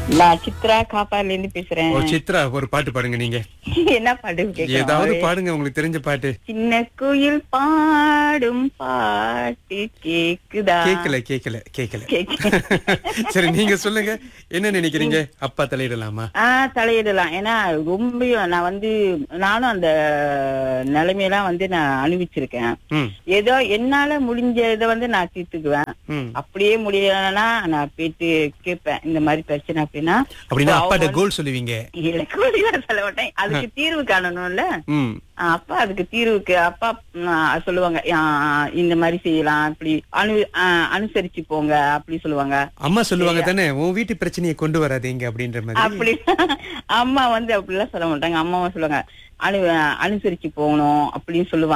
நான் சித்ரா காப்பால இருந்து பேசுறேன் ஓ சித்ரா ஒரு பாட்டு பாடுங்க நீங்க என்ன பாட்டு ஏதாவது கேட்கலாம் பாடுங்க உங்களுக்கு தெரிஞ்ச பாட்டு சின்ன குயில் பாடும் பாட்டு கேக்குதா கேக்கல கேக்கல கேக்கல கேக்கு- சரி நீங்க சொல்லுங்க என்ன நினைக்கிறீங்க அப்பா தலையிடலாமா ஆஹ் தலையிடலாம் ஏன்னா ரொம்ப நான் வந்து நானும் அந்த நிலைமையெல்லாம் வந்து நான் அனுபவிச்சிருக்கேன் ம் ஏதோ என்னால முடிஞ்ச இதை வந்து நான் தீர்த்துக்குவேன் ம் அப்படியே முடியலன்னா நான் போயிட்டு கேட்பேன் இந்த மாதிரி பிரச்சனை அப்படின்னா அப்படின்னா அவங்க அப்பாட்ட வந்து- கோல் சொல்லுவீங்க இல்ல கோழிதான் சொல்ல மாட்டேன் அதுக்கு தீர்வு காணணும்ல ம் ஆஹ் அப்பா அதுக்கு தீர்வுக்கு அப்பா ம், ஆஹ் சொல்லுவாங்க ஆஹ் இந்த மாதிரி செய்யலாம் இப்படி அனு ஆஹ் அனுசரிச்சு போங்க அப்படி சொல்லுவாங்க அம்மா சொல்லுவாங்க தானே உன் வீட்டு பிரச்சனையை கொண்டு வராதீங்க அப்படின்ற மாதிரி அப்படி அம்மா வந்து அப்படிலாம் சொல்ல மாட்டாங்க அம்மாவும் சொல்லுவாங்க அனு அனுசரிச்சு போகணும் அப்படின்னு சொல்லுவாங்க